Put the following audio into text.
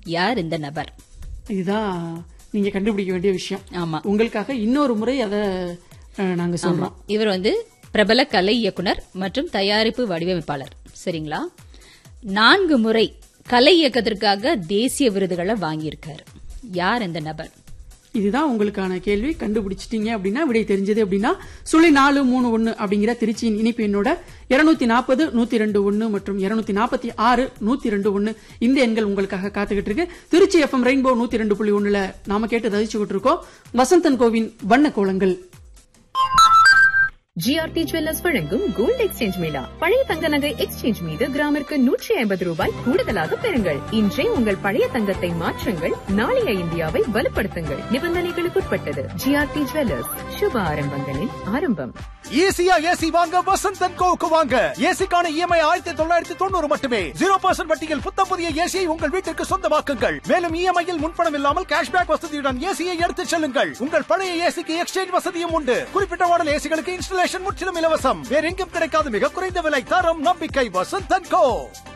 யார் இந்த நபர் இதுதான் நீங்க கண்டுபிடிக்க வேண்டிய விஷயம் ஆமா உங்களுக்காக இன்னொரு முறை அதை அஹ், நாங்க சொல்றோம் இவர் வந்து பிரபல கலை இயக்குனர் மற்றும் தயாரிப்பு வடிவமைப்பாளர் சரிங்களா நான்கு முறை கலை இயக்கத்திற்காக தேசிய விருதுகளை வாங்கியிருக்காரு யார் இந்த நபர் இதுதான் உங்களுக்கான கேள்வி கண்டுபிடிச்சிட்டீங்க அப்படின்னா விடை தெரிஞ்சது அப்படின்னா சுழி நாலு மூணு ஒன்னு அப்படிங்கிற திருச்சியின் இனிப்பு எண்ணோட இருநூத்தி நாற்பது நூத்தி ரெண்டு ஒன்னு மற்றும் இருநூத்தி நாற்பத்தி ஆறு நூத்தி ரெண்டு ஒன்னு இந்த எண்கள் உங்களுக்காக காத்துக்கிட்டு இருக்கு திருச்சி எஃப்எம் ரெயின்போ நூத்தி ரெண்டு புள்ளி ஒண்ணுல நாம கேட்டு ரசிச்சுக்கிட்டு இருக்கோம் வசந்தன் கோவின் வண்ண கோலங்கள் ஜிஆர்டி ஜுவல்லர்ஸ் வழங்கும் கோல்டு எக்ஸ்சேஞ்ச் மேளா பழைய தங்க நகை எக்ஸ்சேஞ்ச் மீது கிராமிற்கு நூற்றி ஐம்பது ரூபாய் கூடுதலாக பெறுங்கள் இன்றே உங்கள் பழைய தங்கத்தை மாற்றுங்கள் நாளைய இந்தியாவை வலுப்படுத்துங்கள் நிபந்தனைகளுக்குட்பட்டது ஜிஆர்டி ஜுவல்லர்ஸ் சுப ஆரம்பங்களின் ஆரம்பம் ஈஸியா ஏசி வாங்க வசந்தன் கோவுக்கு வாங்க ஏசிக்கான இஎம்ஐ ஆயிரத்தி தொள்ளாயிரத்தி தொண்ணூறு மட்டுமே ஜீரோ பர்சன்ட் வட்டியில் புத்தம் புதிய ஏசியை உங்கள் வீட்டிற்கு சொந்தமாக்குங்கள் மேலும் இஎம்ஐயில் முன்பணம் இல்லாமல் கேஷ்பேக் வசதியுடன் ஏசியை எடுத்துச் செல்லுங்கள் உங்கள் பழைய ஏசிக்கு எக்ஸ்சேஞ்ச் வசதியும் உண்டு குறிப்பிட்ட மாடல் ஏசிகளுக்கு இன்ஸ்டலேஷன் முற்றிலும் இலவசம் வேற எங்கும் கிடைக்காத மிக குறைந்த விலை தரம் நம்பிக்கை வசந்தன் கோ